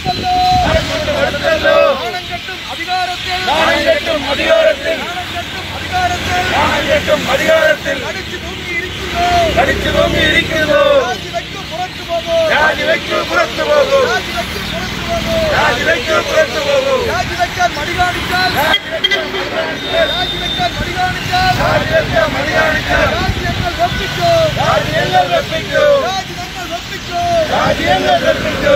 മടുത്തല്ലോ മടുത്തല്ലോ നാണം കെട്ടും അധികാരത്തിൽ നാണം കെട്ടും അധികാരത്തിൽ നാണം കെട്ടും അധികാരത്തിൽ നാണം കെട്ടും അധികാരത്തിൽ അടിച്ചു തൂങ്ങിയിരിക്കുന്നു കടിച്ചു തൂങ്ങിയിരിക്കുന്നു രാജിവെക്കു പുറത്തു പോകൂ രാജിവെക്കൂ പുറത്തു പോകൂ രാജിവെക്കു പുറത്തു പോകൂ രാജിവെക്കൂ പുറത്തു പോകൂ രാജിവെക്കാൻ മടി കാണിച്ചാൽ രാജിവെക്കാൻ മടി കാണിച്ചാൽ രാജിവെക്കാൻ മടി കാണിച്ചാൽ രാജ്യങ്ങൾ വെപ്പിക്കൂ രാജ്യങ്ങൾ വെപ്പിക്കൂ രാജ്യങ്ങൾ വെപ്പിക്കൂ രാജ്യങ്ങൾ വെപ്പിക്കൂ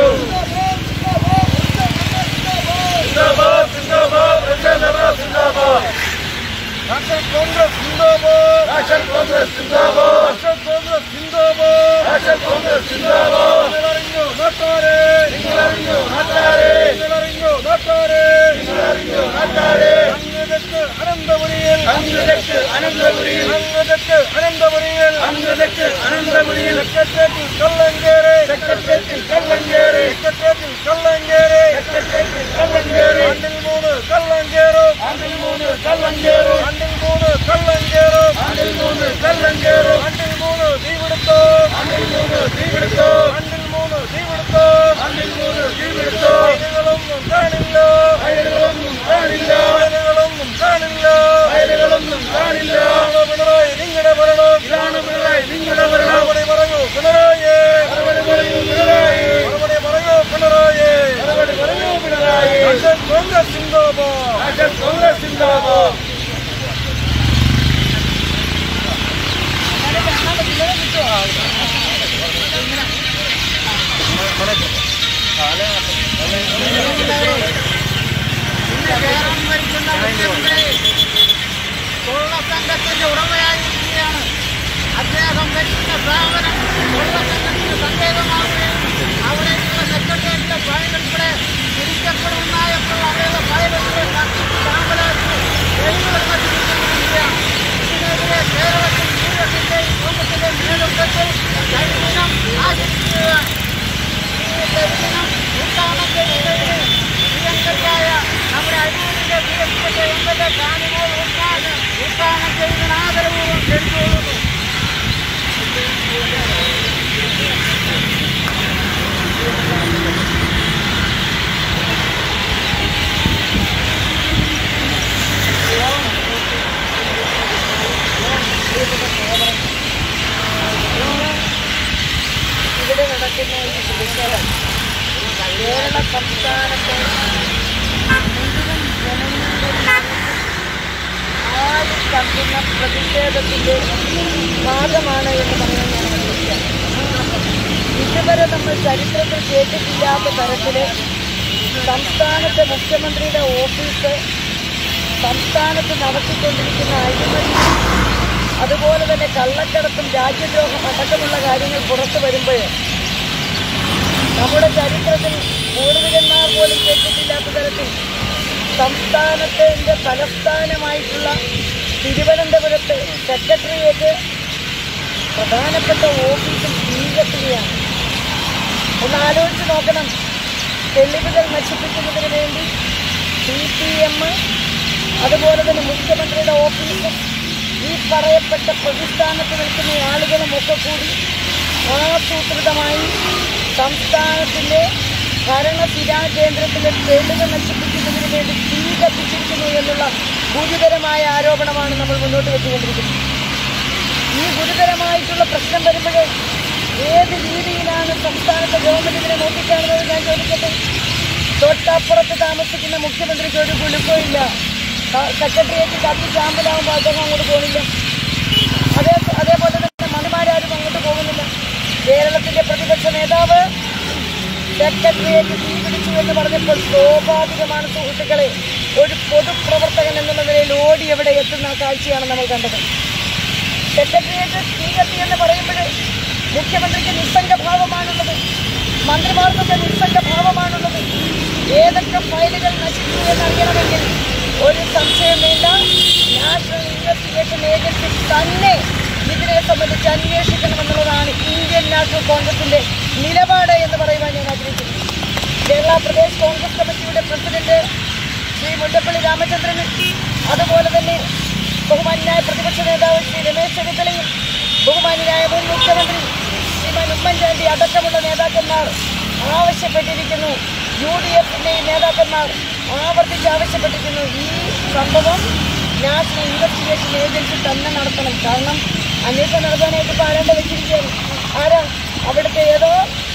സിന്ദാബാദ് സിന്ദാബാദ് സിന്ദാബാദ് സിന്ദാബാദ് നാഷണൽ കോൺഗ്രസ് സിന്ദാബാദ് നാഷണൽ കോൺഗ്രസ് സിന്ദാബാദ് നാഷണൽ കോൺഗ്രസ് സിന്ദാബാദ് നാഷണൽ കോൺഗ്രസ് സിന്ദാബാദ് നിങ്ങളറിഞ്ഞു നാട്ടാരെ നിങ്ങളറിഞ്ഞു നാട്ടാരെ നിങ്ങളറിഞ്ഞു നാട്ടാരെ നിങ്ങളറിഞ്ഞു നാട്ടാരെ അങ്ങ് അനന്തപുരിയിൽ അങ്ങ് തെക്ക് അനന്തപുരിയിൽ അങ്ങ് തെക്ക് അനന്തപുരിയിൽ അങ്ങ് തെക്ക് അനന്തപുരിയിൽ സെക്രട്ടേറിയറ്റിൽ കള്ളങ്കേറി സെക്രട്ടേറിയറ്റിൽ കള്ളഞ്ചേരി സെക്രട്ടേറിയറ്റിൽ കള്ളങ്കേറി സെക്രട്ടേറിയറ്റിൽ കള്ളഞ്ചേരി ആണ്ടിൽ മൂന്ന് കള്ളങ്കേറും ആണ്ടിൽ മൂന്ന് കള്ളഞ്ചേറും ആണ്ടിൽ മൂന്ന് കള്ളങ്കേറും ആണ്ടിൽ മൂന്ന് കള്ളഞ്ചേറും ആണ്ടിൽ മൂന്ന് തീപിടുത്തോ ആണ്ടിൽ മൂന്ന് തീപിടുത്തോ ആണ്ടിൽ മൂന്ന് തീപിടുത്തോ ആണ്ടിൽ മൂന്ന് തീപിടുത്തോ വയലുകളൊന്നും കാണില്ല വയലുകളൊന്നും കാണില്ല വയലുകളൊന്നും കാണില്ല വയലുകളൊന്നും കാണില്ല ഇതാണ് പിണറായി നിങ്ങളുടെ ഭരണം ഇതാണ് പിണറായി നിങ്ങളുടെ ഭരണം മറുപടി പറയൂ പിണറായി മറുപടി പറയൂ പിണറായി മറുപടി പറയൂ പിണറായി മറുപടി പറയൂ പിണറായി നാഷണൽ കോൺഗ്രസ് സിന്ദാബാദ് നാഷണൽ കോൺഗ്രസ് സിന്ദാബാദ് കേരളം ഭരിക്കുന്ന മുഖ്യമന്ത്രി കൊള്ളസംഘത്തിന്റെ ഉടമയായിരിക്കുകയാണ് അദ്ദേഹം ഭരിക്കുന്ന സ്ഥാപനം കൊള്ളസംഘത്തിന് സങ്കേതമാവുകയും അവിടേക്കുള്ള സെക്രട്ടേറിയറ്റിലെ ഫയൽ ഉൾപ്പെടെ തിരിക്കപ്പെടുമെന്നായപ്പോൾ അവരുടെ ഫയലുകളെ കത്തിച്ച് ചാമ്പലാക്കി എഴുതുവരുന്നിരിക്കുകയാണ് ഇതിനെതിരെ കേരളത്തിൽ യൂണിയന്റെയും കോൺഗ്രസിന്റെയും നേതൃത്വത്തിൽ കരിദിനം ആചരിക്കുകയാണ് ഈ കരിദിനം ഉദ്ഘാടനത്തെ മുൻനിർത്തി പ്രിയങ്കരിയായ നമ്മുടെ അഴിമതിന്റെ പ്രിയപ്പെട്ട എം എൽ എ കാണിമോൾ ഉദ്ഘാടനം ഉദ്ഘാടനം ചെയ്യുന്നതിന് ആദരപൂർവ്വം ക്ഷണിച്ചുകൊള്ളുന്നു ഇവിടെ നടക്കുന്ന ഈ പ്രതിഷേധം കേരള സംസ്ഥാനത്തെ മുഴുവൻ ജനങ്ങളുടെ ആരും കണ്ടുന്ന പ്രതിഷേധത്തിന്റെ ഭാഗമാണ് എന്ന് പറയാൻ ഞാൻ ആഗ്രഹിക്കുകയാണ് ഇതുവരെ നമ്മൾ ചരിത്രത്തിൽ കേട്ടിട്ടില്ലാത്ത തരത്തില് സംസ്ഥാനത്തെ മുഖ്യമന്ത്രിയുടെ ഓഫീസ് സംസ്ഥാനത്ത് നടത്തിക്കൊണ്ടിരിക്കുന്ന അഴിമതി അതുപോലെ തന്നെ കള്ളക്കടത്തും രാജ്യദ്രോഹം അടക്കമുള്ള കാര്യങ്ങൾ പുറത്തു വരുമ്പോൾ നമ്മുടെ ചരിത്രത്തിൽ പൂർവികന്മാർ പോലും കേട്ടിട്ടില്ലാത്ത തരത്തിൽ സംസ്ഥാനത്തെ തലസ്ഥാനമായിട്ടുള്ള തിരുവനന്തപുരത്ത് സെക്രട്ടേറിയറ്റ് പ്രധാനപ്പെട്ട ഓഫീസിൽ തീകത്തുകയാണ് ഒന്ന് ആലോചിച്ച് നോക്കണം തെളിവുകൾ നശിപ്പിക്കുന്നതിന് വേണ്ടി സി പി എം അതുപോലെ തന്നെ മുഖ്യമന്ത്രിയുടെ ഓഫീസും ഈ പറയപ്പെട്ട പ്രതിസ്ഥാനത്ത് നിൽക്കുന്ന ആളുകളും ഒക്കെ കൂടി ആസൂത്രിതമായി സംസ്ഥാനത്തിൻ്റെ ഭരണസിരാ കേന്ദ്രത്തിലെ തെളിവ് നശിപ്പിക്കുന്നതിന് വേണ്ടി തീ കത്തിച്ചിരിക്കുന്നു എന്നുള്ള ഗുരുതരമായ ആരോപണമാണ് നമ്മൾ മുന്നോട്ട് വെച്ചുകൊണ്ടിരിക്കുന്നത് ഈ ഗുരുതരമായിട്ടുള്ള പ്രശ്നം വരുമ്പോൾ ഏത് രീതിയിലാണ് സംസ്ഥാനത്തെ ഗവൺമെന്റ് ഇതിനെ നോക്കിക്കാണുന്നത് ഞാൻ ചോദിക്കട്ടെ തൊട്ടപ്പുറത്ത് താമസിക്കുന്ന മുഖ്യമന്ത്രിക്ക് ഒരു കുലുക്കവും ഇല്ല ക- സെക്രട്ടേറിയറ്റ് കത്തി ചാമ്പലാകുമ്പോൾ അദ്ദേഹം അങ്ങോട്ട് പോകുന്നില്ല അതേ അതേപോലെ തന്നെ മന്ത്രിമാരും അങ്ങോട്ട് പോകുന്നില്ല കേരളത്തിന്റെ പ്രതിപക്ഷ നേതാവ് സെക്രട്ടേറിയറ്റ് തീ പിടിച്ചു എന്ന് പറഞ്ഞപ്പോൾ സ്വാഭാവികമാണ് സുഹൃത്തുക്കളെ ഒരു പൊതുപ്രവർത്തകൻ എന്നുള്ള നിലയിൽ ഓടി എവിടെ എത്തുന്ന ആ കാഴ്ചയാണ് നമ്മൾ കണ്ടത് സെക്രട്ടേറിയറ്റ് തീ കത്തി എന്ന് പറയുമ്പോൾ മുഖ്യമന്ത്രിക്ക് നിസ്സംഗഭാവമാണുള്ളത് മന്ത്രിമാർക്കൊക്കെ നിസ്സംഗഭാവമാണുള്ളത് ഏതൊക്കെ ഫയലുകൾ നശിച്ചു എന്നറിയണമെങ്കിൽ ഒരു സംശയം വേണ്ട നാഷണൽ ഇൻവെസ്റ്റിഗേഷൻ ഏജൻസി തന്നെ ഇതിനെ സംബന്ധിച്ച് അന്വേഷിക്കണമെന്നുള്ളതാണ് ഇന്ത്യൻ നാഷണൽ കോൺഗ്രസിന്റെ നിലപാട് എന്ന് പറയുവാൻ ഞാൻ ആഗ്രഹിക്കുന്നു കേരള പ്രദേശ് കോൺഗ്രസ് കമ്മിറ്റിയുടെ പ്രസിഡന്റ് ശ്രീ മുല്ലപ്പള്ളി രാമചന്ദ്രൻ അതുപോലെ തന്നെ ബഹുമാന്യനായ പ്രതിപക്ഷ നേതാവ് ശ്രീ രമേശ് ചെന്നിത്തലയും ബഹുമാന്യനായ മുൻ മുഖ്യമന്ത്രി ശ്രീമാൻ ഉമ്മൻചാണ്ടി അടക്കമുള്ള നേതാക്കന്മാർ ആവശ്യപ്പെട്ടിരിക്കുന്നു യു ഡി എഫിന്റെയും നേതാക്കന്മാർ ആവർത്തിച്ച് ആവശ്യപ്പെട്ടിരിക്കുന്നു ഈ സംഭവം നാഷണൽ ഇൻവെസ്റ്റിഗേഷൻ ഏജൻസി തന്നെ നടത്തണം കാരണം അന്വേഷണം നടത്താനായിട്ട് ഇപ്പോൾ ആരാണ്ട് വെച്ചിരിക്കുകയാണ് ആരാ അവിടുത്തെ ഏതോ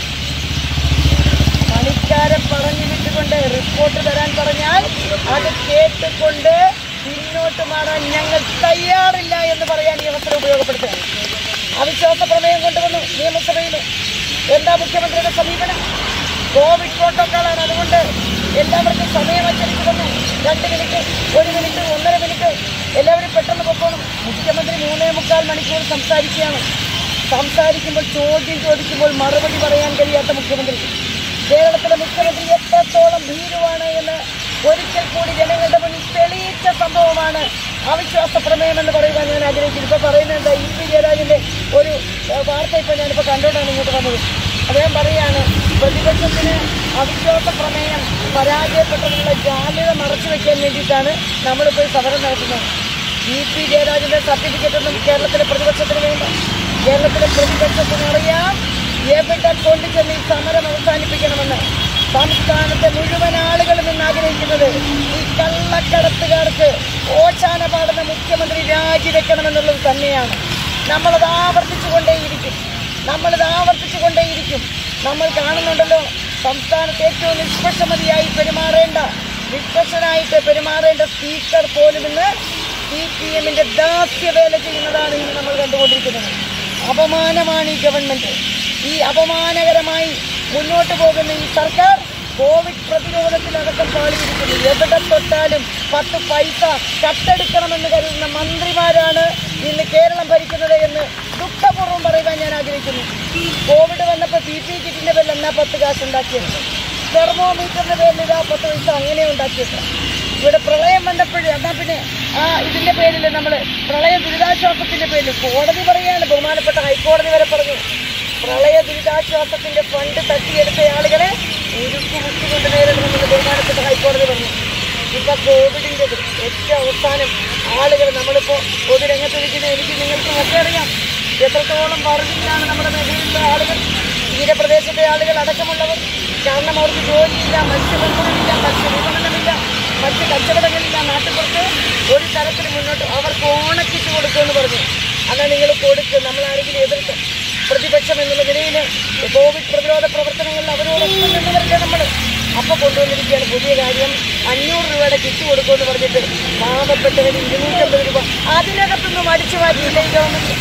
പണിക്കാരെ പറഞ്ഞു വിട്ടുകൊണ്ട് റിപ്പോർട്ട് തരാൻ പറഞ്ഞാൽ അത് കേട്ടുകൊണ്ട് പിന്നോട്ട് മാറാൻ ഞങ്ങൾ തയ്യാറില്ല എന്ന് പറയാൻ ഈ അവസരം ഉപയോഗപ്പെടുത്തുക അവിശ്വാസ പ്രമേയം കൊണ്ടുവന്നു നിയമസഭയിൽ എന്താ മുഖ്യമന്ത്രിയുടെ സമീപനം കോവിഡ് പ്രോട്ടോക്കോളാണ് അതുകൊണ്ട് എല്ലാവർക്കും സമയം അച്ചടിച്ചു തന്നു രണ്ട് മിനിറ്റ് ഒരു മിനിറ്റ് ഒന്നര മിനിറ്റ് എല്ലാവരും പെട്ടെന്ന് പൊക്കോണം മുഖ്യമന്ത്രി മൂന്നേ മുക്കാൽ മണിക്കൂർ സംസാരിക്കുകയാണ് സംസാരിക്കുമ്പോൾ ചോദ്യം ചോദിക്കുമ്പോൾ മറുപടി പറയാൻ കഴിയാത്ത മുഖ്യമന്ത്രി കേരളത്തിലെ മുഖ്യമന്ത്രി എത്രത്തോളം ഭീരുവാണ് എന്ന് ഒരിക്കൽ കൂടി ജനങ്ങളുടെ മുന്നിൽ തെളിയിച്ച സംഭവമാണ് അവിശ്വാസ പ്രമേയം എന്ന് പറയുവാൻ ഞാൻ ആഗ്രഹിക്കുന്നു ഇപ്പൊ പറയുന്നത് എന്താ ഇ പി ജയരാജന്റെ ഒരു ഏഹ്, വാർത്ത ഇപ്പൊ ഞാനിപ്പോ കണ്ടോണ്ടാണ് ഇങ്ങോട്ട് വന്നത് അദ്ദേഹം പറയാണ് പ്രതിപക്ഷത്തിന് അവിശ്വാസ പ്രമേയം പരാജയപ്പെട്ടതിനുള്ള ജാമ്യത മറച്ചു വെക്കാൻ വേണ്ടിയിട്ടാണ് നമ്മളിപ്പോൾ ഈ സമരം നടത്തുന്നത് ഇ പി ജയരാജന്റെ സർട്ടിഫിക്കറ്റ് ഒന്നും കേരളത്തിലെ പ്രതിപക്ഷത്തിന് വേണ്ട കേരളത്തിലെ പ്രതിപക്ഷത്തിന് അറിയാം എവിടെ കൊണ്ടുചെന്ന് ഈ സമരം അവസാനിപ്പിക്കണമെന്ന് സംസ്ഥാനത്തെ മുഴുവൻ ആളുകളും ഇന്ന് ആഗ്രഹിക്കുന്നത് ഈ കള്ളക്കടത്തുകാർക്ക് ഓശാന പാടുന്ന മുഖ്യമന്ത്രി രാജിവെക്കണമെന്നുള്ളത് തന്നെയാണ് നമ്മളത് ആവർത്തിച്ചുകൊണ്ടേയിരിക്കും നമ്മളിത് ആവർത്തിച്ചുകൊണ്ടേയിരിക്കും നമ്മൾ കാണുന്നുണ്ടല്ലോ സംസ്ഥാനത്ത് ഏറ്റവും നിഷ്പക്ഷമതിയായി പെരുമാറേണ്ട നിഷ്പക്ഷനായിട്ട് പെരുമാറേണ്ട സ്പീക്കർ പോലും ഇന്ന് സി പി എമ്മിന്റെ ദാസ്യവേല ചെയ്യുന്നതാണ് ഇന്ന് നമ്മൾ കണ്ടുകൊണ്ടിരിക്കുന്നത് അപമാനമാണ് ഈ ഗവൺമെന്റ് ഈ അപമാനകരമായി മുന്നോട്ട് പോകുന്ന ഈ സർക്കാർ കോവിഡ് പ്രതിരോധത്തിലടക്കം പാളിയിരിക്കുന്നു എവിടെ തൊട്ടാലും പത്ത് പൈസ കട്ടെടുക്കണമെന്ന് കരുതുന്ന മന്ത്രിമാരാണ് ഇന്ന് കേരളം ഭരിക്കുന്നത് എന്ന് ദുഃഖപൂർവ്വം പറയുവാൻ ഞാൻ ആഗ്രഹിക്കുന്നു കോവിഡ് വന്നപ്പോൾ പി പി കിറ്റിന്റെ പേരിൽ എന്നാ പത്ത് കാശ് ഉണ്ടാക്കിയത് തെർമോമീറ്ററിന്റെ പേരിൽ ഇതാ പത്ത് പൈസ അങ്ങനെ ഉണ്ടാക്കിയത് ഇവിടെ പ്രളയം വന്നപ്പോഴേ എന്നാ പിന്നെ ആ ഇതിന്റെ പേരിൽ നമ്മൾ പ്രളയ ദുരിതാശ്വാസത്തിന്റെ പേരിൽ കോടതി പറയാണ് ബഹുമാനപ്പെട്ട ഹൈക്കോടതി വരെ പറഞ്ഞു പ്രളയ ദുരിതാശ്വാസത്തിന്റെ ഫണ്ട് തട്ടിയെടുത്ത ആളുകളെ ഉരുക്കു മുച്ചുകൊണ്ട് നേരിടണമെന്ന് ബഹുമാനപ്പെട്ട ഹൈക്കോടതി പറഞ്ഞു ഇപ്പൊ കോവിഡിന്റെ ഏറ്റവും അവസാനം ആളുകൾ നമ്മളിപ്പോ പൊതുരംഗത്ത് നിൽക്കുന്ന എനിക്ക് നിങ്ങൾക്കും ഒക്കെ അറിയാം എത്രത്തോളം വറുതിയിലാണ് നമ്മുടെ മേഖലയിലുള്ള ആളുകൾ തീരപ്രദേശത്തെ ആളുകൾ അടക്കമുള്ളവർ കാരണം അവർക്ക് ജോലിയില്ല മത്സ്യബന്ധനമില്ല മത്സ്യവിപണനമില്ല മറ്റ് കച്ചവടങ്ങളില്ല നാട്ടുപുറത്ത് ഒരു തരത്തിൽ മുന്നോട്ട് അവർക്ക് ഓണക്കിറ്റ് കൊടുക്കുമെന്ന് പറഞ്ഞു അതാ നിങ്ങൾ കൊടുക്കും നമ്മൾ ആരെങ്കിലും എതിർക്കും പ്രതിപക്ഷം എന്നുള്ള നിലയിൽ കോവിഡ് പ്രതിരോധ പ്രവർത്തനങ്ങളിൽ അവരോടൊപ്പം നിന്നവരല്ലേ നമ്മൾ അപ്പൊ കൊണ്ടുവന്നിരിക്കുകയാണ് പുതിയ കാര്യം അഞ്ഞൂറ് രൂപയുടെ കിറ്റ് കൊടുക്കുമെന്ന് പറഞ്ഞിട്ട് പാവപ്പെട്ടവർ ഇരുന്നൂറ്റമ്പത് രൂപ അതിനകത്തൊന്നും അടിച്ചു മാറ്റിയില്ല ഈ ഗവൺമെന്റ്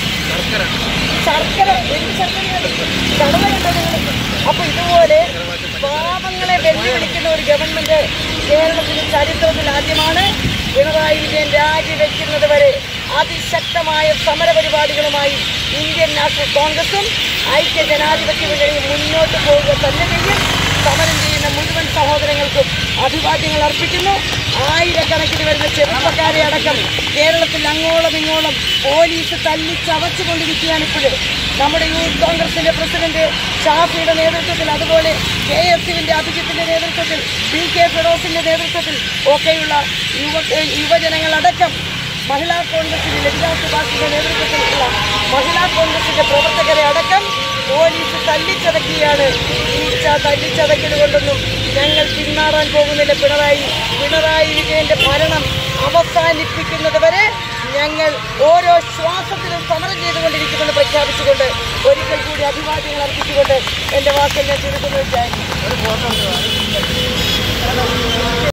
ശർക്കര എന്ത് ശർക്കരയാണ് കടലയുണ്ടോ നിങ്ങൾക്ക് അപ്പൊ ഇതുപോലെ പാവങ്ങളെ വെല്ലുവിളിക്കുന്ന ഒരു ഗവൺമെന്റ് കേരളത്തിന്റെ ചരിത്രത്തിൽ ആദ്യമാണ് പിണറായി വിജയൻ രാജിവെക്കുന്നത് വരെ അതിശക്തമായ സമരപരിപാടികളുമായി ഇന്ത്യൻ നാഷണൽ കോൺഗ്രസും ഐക്യ ജനാധിപത്യ മുന്നണിയും മുന്നോട്ട് പോവുക തന്നെ ചെയ്യും സമരം ചെയ്യുന്ന മുഴുവൻ സഹോദരങ്ങൾക്കും അഭിവാദ്യങ്ങൾ അർപ്പിക്കുന്നു ആയിരക്കണക്കിന് വരുന്ന ചെറുപ്പക്കാരെ അടക്കം കേരളത്തിൽ അങ്ങോളം ഇങ്ങോളം പോലീസ് തല്ലി ചവച്ചുകൊണ്ടിരിക്കുകയാണ് ഇപ്പോഴും നമ്മുടെ യൂത്ത് കോൺഗ്രസിന്റെ പ്രസിഡന്റ് ഷാഫിയുടെ നേതൃത്വത്തിൽ അതുപോലെ കെ എസ് യുവിന്റെ അഭിജിത്തിന്റെ നേതൃത്വത്തിൽ പി കെ ഫിറോസിന്റെ നേതൃത്വത്തിൽ ഒക്കെയുള്ള യുവ യുവജനങ്ങളടക്കം മഹിളാ കോൺഗ്രസിന്റെ ലളിതാ സുഭാഷിന്റെ നേതൃത്വത്തിലുള്ള മഹിളാ കോൺഗ്രസിന്റെ പ്രവർത്തകരെ അടക്കം പോലീസ് തല്ലിച്ചതക്കുകയാണ് ഈ ച- തല്ലിച്ചതക്കൽ കൊണ്ടൊന്നും ഞങ്ങൾ പിന്മാറാൻ പോകുന്നില്ല പിണറായി പിണറായി വിജയന്റെ ഭരണം അവസാനിപ്പിക്കുന്നത് വരെ ഞങ്ങൾ ഓരോ ശ്വാസത്തിലും സമരം ചെയ്തുകൊണ്ടിരിക്കുമെന്ന് പ്രഖ്യാപിച്ചുകൊണ്ട് ഒരിക്കൽ കൂടി അഭിവാദ്യങ്ങൾ അർപ്പിച്ചുകൊണ്ട് എന്റെ വാക്കിൽ ഞാൻ ചുരുക്കുന്നു വിചാരിക്കുന്നു